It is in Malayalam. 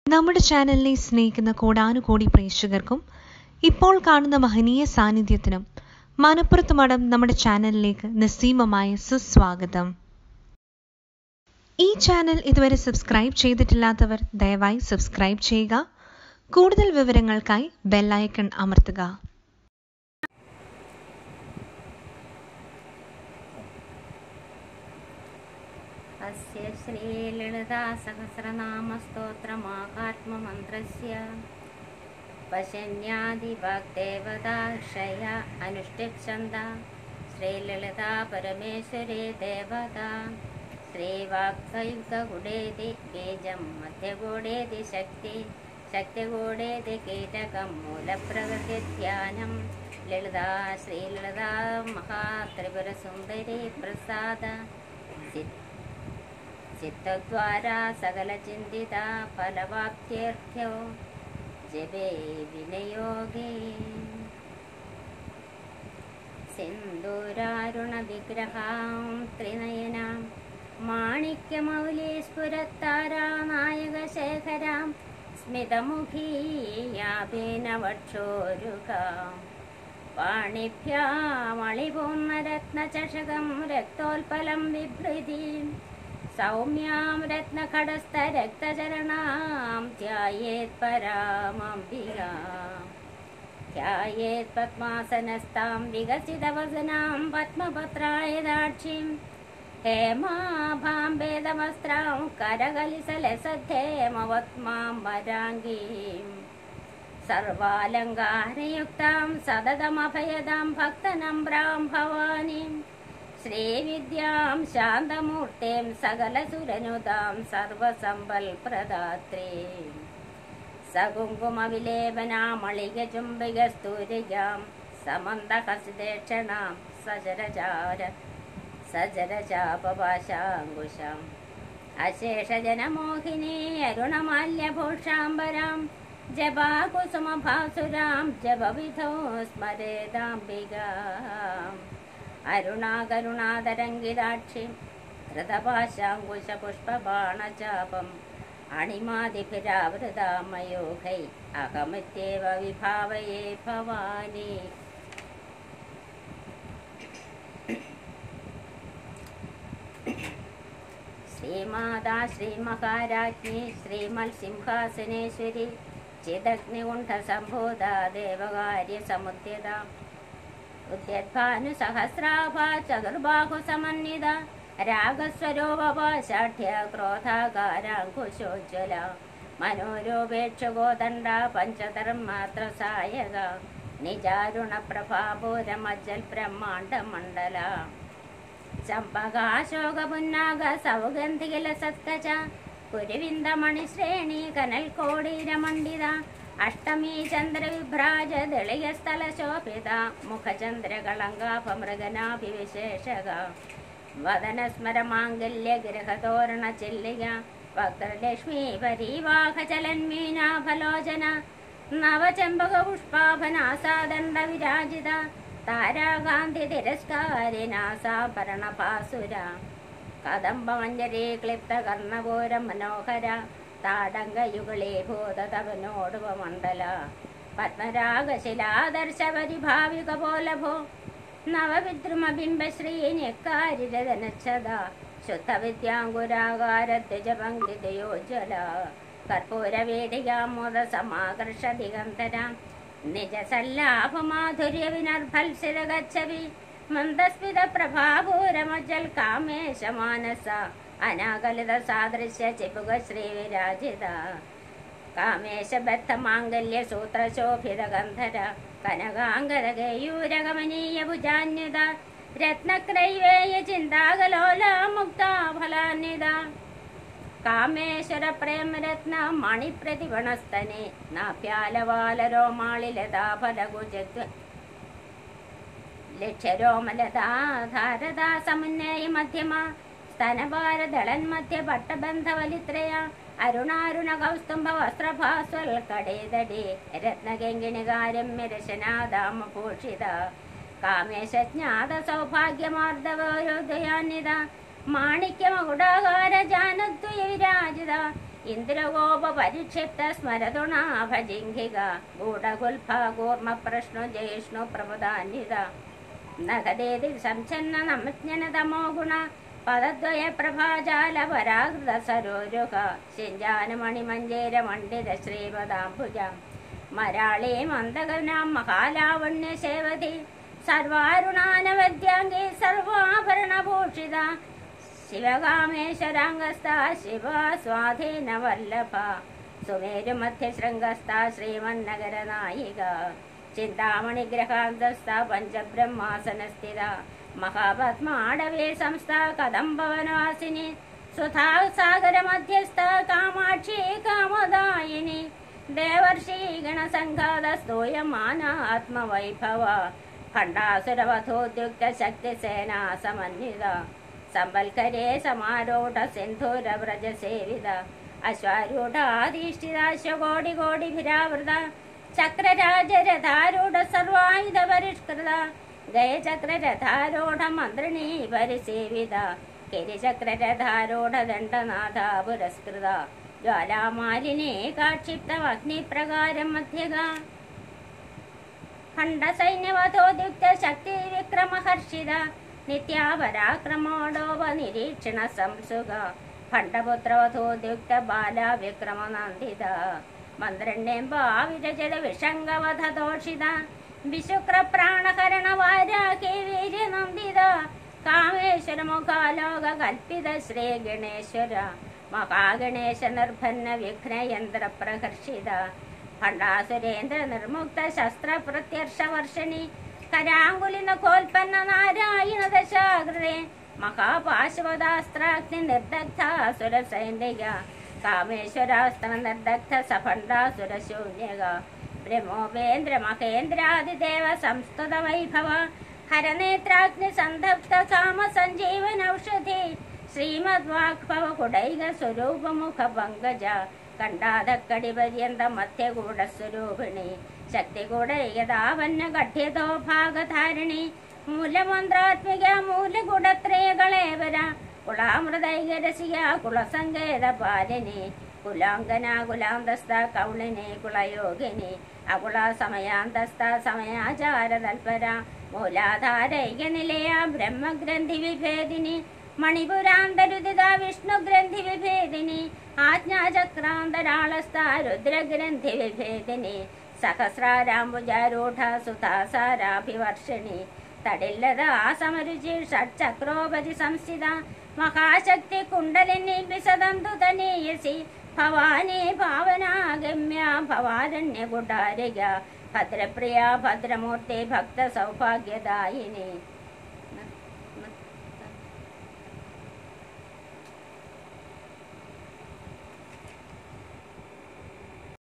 നമ്മുടെ ചാനലിനെ സ്നേഹിക്കുന്ന കോടാനുകോടി പ്രേക്ഷകർക്കും ഇപ്പോൾ കാണുന്ന മഹനീയ സാന്നിധ്യത്തിനും മനപ്പുറത്ത് മഠം നമ്മുടെ ചാനലിലേക്ക് നിസ്സീമമായ സുസ്വാഗതം ഈ ചാനൽ ഇതുവരെ സബ്സ്ക്രൈബ് ചെയ്തിട്ടില്ലാത്തവർ ദയവായി സബ്സ്ക്രൈബ് ചെയ്യുക കൂടുതൽ വിവരങ്ങൾക്കായി ബെല്ലൈക്കൺ അമർത്തുക अस्य श्रीललितासहस्रनामस्तोत्रमाहात्म्यमन्त्रस्य पशन्यादिवाग्देवताक्षया अनुष्ठिप्छन्दा श्रीललिता परमेश्वरी देवता श्रीवाक्सयुक्तगुडेति बीजं मध्यगुडेति शक्ति शक्तिगुडेति कीटकं मूलप्रकृतिध्यानं ललिता श्रीललिता महात्रिपुरसुन्दरी प्रसाद सिद्ध चित्तद्वारा सकलचिन्तिता फलवाप्त्यर्थ्यो जपे विनियोगे सिन्दूरारुणविग्रहां त्रिनयनां माणिक्यमौलीस्फुरत्तारा नायकशेखरां स्मितमुखी यापेनवक्षोरुकाम् पाणिभ्यामणिपूर्णरत्नचषकं रक्तोत्पलं बिभ्रतीम् सौम्यां रत्नखडस्थरक्तचरणां ध्यायेत् परामम्बिकाम् ध्यायेत् पद्मासनस्तां विकसितवसनां पद्मपत्राय दाक्षीं हेमाभां वेदवस्त्रां करकलिसलसद्धेमवत्मां वराङ्गीम् सर्वालङ्कारयुक्तां सततमभयदां भक्तनम्रां भवानीं श्रीविद्यां शान्तमूर्तिं सकलसुरनुतां सर्वसम्बल्प्रदात्रीं सकुङ्कुमविलेपनामളികചുംബികസ്തൂരികാं समन्दहसिदेक्षणां सजरचार सजरचापपाशाङ्कुशम् अशेषजनमोहिनी अरुणमाल्यभूषाम्बरां जपाकुसुमभासुरां जपविधो स्मरेदाम्बिकाम् अरुणाकरुणातरङ्गिताक्षिं कृतपाशाङ्कुशपुष्पबाणचापम् अणिमादिभिरावृता मयोघै अहमित्येव विभावये भवानी श्रीमाता श्रीमहाराज्ञी श्रीमत्सिंहासनेश्वरी चिदग्निकुण्ठसम्भूता देवकार्यसमुद्यता उद्यद्भानुसहस्राभा चतुर्बाहुसमन्विता रागस्वरोपपाशाढ्य क्रोधाकाराङ्कुशोज्ज्वला मनोरोपेक्षगोदण्डा पञ्चधर्मात्रसायക निजारुणप्रभापूरमज्जल्ब्रह्माण्डमण्डला ചമ്പകാശോകപുന്നാക സൗഗന്ധികല സത്കച പുരുവിന്ദമണിശ്രേണി കനൽക്കോടീരമണ്ഡിത അഷ്ടമീ ചന്ദ്രവിഭ്രാജ ദളിയസ്ഥല ശോഭിത മുഖചന്ദ്രകളങ്കാഭമൃഗനാഭിവിശേഷക വദനസ്മരമാംഗല്യ ഗൃഹതോരണ ചെല്ലിക വക്രലക്ഷ്മി പരീവാഹ ചലന്മീനാഫലോചന നവചമ്പക പുഷ്പാഭനാസാദണ്ഡ വിരാജിത താരാകാന്തി തിരസ്കാരിനാസാഭരണപാസുര കദംബമഞ്ജരീ ക്ലിപ്ത കർണപൂര മനോഹര താടങ്കയുഗളീഭൂതതവനോടുപമണ്ഡല പത്മരാഗശിലാദർശ പരിഭാവിക പോലഭോ നവവിദ്രുമബിംബശ്രീനിക്കാരിരതനച്ഛത ശുദ്ധവിദ്യാങ്കുരാകാരദ്വിജപങ്കിതയോജ്വല കർപ്പൂരവേടികാമോദ സമാകർഷ ദിഗന്ധരാം നിജസല്ലാഭമാധുര്യ വിനർഭത്സിത ഗച്ഛവി മന്ദസ്മിത പ്രഭാപൂരമജ്ജൽ കാമേശ മാനസ അനാകലിത സാദൃശ്യ ചിപുക ശ്രീവിരാജിത കാമേശബദ്ധ മാംഗല്യ സൂത്രശോഭിത ഗന്ധര കനകാംഗതകയൂരകമനീയ ഭുജാന്യത രത്നക്രൈവേയ ചിന്താകലോല മുക്താഫലാന്യത കാമേശ്വര പ്രേമരത്ന മണിപ്രതിവണസ്തനെ നാഭ്യാലവാലരോമാളിലതാഫലകുജ ലക്ഷ്യരോമലതാധാരതാ സമുന്നയ മധ്യമ സ്തനഭാരദളൻ മധ്യ പട്ടബന്ധവലിത്രയ അരുണാരുണ കൗസ്തുംഭ വസ്ത്രഭാസ്വൽ കടേതടി രത്നഗംഗിണികാരമ്യ രശനാദാമ ഭൂഷിത കാമേശജ്ഞാത സൗഭാഗ്യമാർദ്ദവോരുദയാന്യത മാണിക്യമകുടാകാര ജാനദ്വയ വിരാജിത ഇന്ദ്രഗോപ പരിക്ഷിപ്ത സ്മരതുണാഭജിംഹിക ഗൂഢകുൽഫ കൂർമ്മ പ്രശ്നു ജയിഷ്ണു പ്രമുദാന്വിത നഗദേതി സംഛന്ന നമജ്ഞന തമോ ഗുണ പദദ്വയ പ്രഭാജാല പരാകൃത സരോരുഹ ശിഞ്ചാനമണി മഞ്ജേര മണ്ഡിത ശ്രീപദാംബുജ മരാളേ മന്ദഗനാം മഹാലാവണ്യ സേവതി സർവാരുണാനവദ്യാംഗി സർവാഭരണഭൂഷിത ശിവകാമേശ്വരാംഗസ്ഥ ശിവ സ്വാധീന വല്ലഭ സുമേരുമധ്യശൃംഗസ്ഥ ശ്രീമന്നഗര നായിക ചിന്താമണി ഗ്രഹാന്തസ്ഥ പഞ്ചബ്രഹ്മാസനസ്ഥിത മഹാപത്മാടവേ സംസ്ഥ കദംബവനവാസിനി സുധാസാഗര മധ്യസ്ഥ കാമാക്ഷി കാമദായിനി ദേവർഷി ഗണസംഘാത സ്തൂയമാന ആത്മവൈഭവ ഭണ്ഡാസുരവധോദ്യുക്ത ശക്തിസേനാ സമന്വിത സമ്പൽക്കരേ സമാരോഢ സിന്ധൂര വ്രജ സേവിത അശ്വാരൂഢാധിഷ്ഠിതാശ്വകോടി കോടി ഭിരാവൃത ചക്രരാജരഥാരൂഢ സർവായുധ പരിഷ്കൃത ഗയചക്രരഥാരൂഢ മന്ത്രിണീ പരിസേവിത കിരിചക്രരഥാരൂഢ ദണ്ഡനാഥ പുരസ്കൃത ജ്വാലാമാലിനേ കാക്ഷിപ്ത അഗ്നിപ്രകാരം മധ്യക ഖണ്ഡസൈന്യവധോദ്യുക്ത ശക്തി വിക്രമഹർഷിത നിത്യാപരാക്രമോടോപ നിരീക്ഷണ സംസുക ഖണ്ഡപുത്രവധോദ്യുക്ത ബാല വിക്രമനന്ദിത മന്ത്രണ്യംബാവിരചര വിഷംഗവധദോഷിത വിശുക്ര പ്രാണകരണ വാരാകേ വീര്യനന്ദിത കാമേശ്വര മുഖാലോക കൽപ്പിത ശ്രീ ഗണേശ്വര മഹാഗണേശ നിർഭന്ന വിഘ്നയന്ത്ര പ്രകർഷിത ഭണ്ഡാസുരേന്ദ്ര നിർമുക്ത ശസ്ത്ര പ്രത്യർഷവർഷണി കരാങ്കുലിന കോൽപ്പന്ന നാരായണ ദശാകൃതേ മഹാപാശവദാസ്ത്രാഗ്നി നിർദഗ്ധ സുരസൈനിക കാമേശ്വരാസ്ത്ര നിർദഗ്ധ സഭണ്ഡാസുര ശൂന്യക ബ്രഹ്മോപേന്ദ്ര മഹേന്ദ്രാദിദേവ സംസ്കൃത വൈഭവ ഹരനേത്രാഗ്നി സന്തപ്ത കാമ സഞ്ജീവനൌഷധി ശ്രീമദ്വാഗ്ഭവ കുടൈക സ്വരൂപമുഖ പങ്കജ കണ്ടാതക്കടി പര്യന്ത മധ്യകൂട സ്വരൂപിണി ശക്തികൂടൈകതാവന്ന കഠ്യതോ ഭാഗധാരിണി മൂലമന്ത്രാത്മിക മൂലകുടത്രയകളേവര കുളാമൃതൈകരസിക കുളസങ്കേത പാലിനി കുലാംഗന കുലാന്തസ്ഥ കൗളിനി കുളയോഗിനി അകുള സമയാന്തസ്ഥ സമയാചാര തൽപര മൂലാധാരൈക നിലയ ബ്രഹ്മഗ്രന്ഥി വിഭേദിനി മണിപുരാന്തരുദിത വിഷ്ണുഗ്രന്ഥി വിഭേദിനി ആജ്ഞാചക്രാന്തരാളസ്ഥ രുദ്രഗ്രന്ഥി വിഭേദിനി സഹസ്രാരാംബുജാരൂഢ സുധാസാരാഭിവർഷിണി തടില്ലത സമരുചി ഷഡ്ചക്രോപരി സംസ്ഥിത മഹാശക്തി കുണ്ടലിനി വിസദന്തു തനീയസി ഭവാനി ഭാവനാഗമ്യ ഭവാരണ്യ കുടാരിക ഭദ്രപ്രിയ ഭദ്രമൂർത്തി ഭക്ത സൗഭാഗ്യദായിനി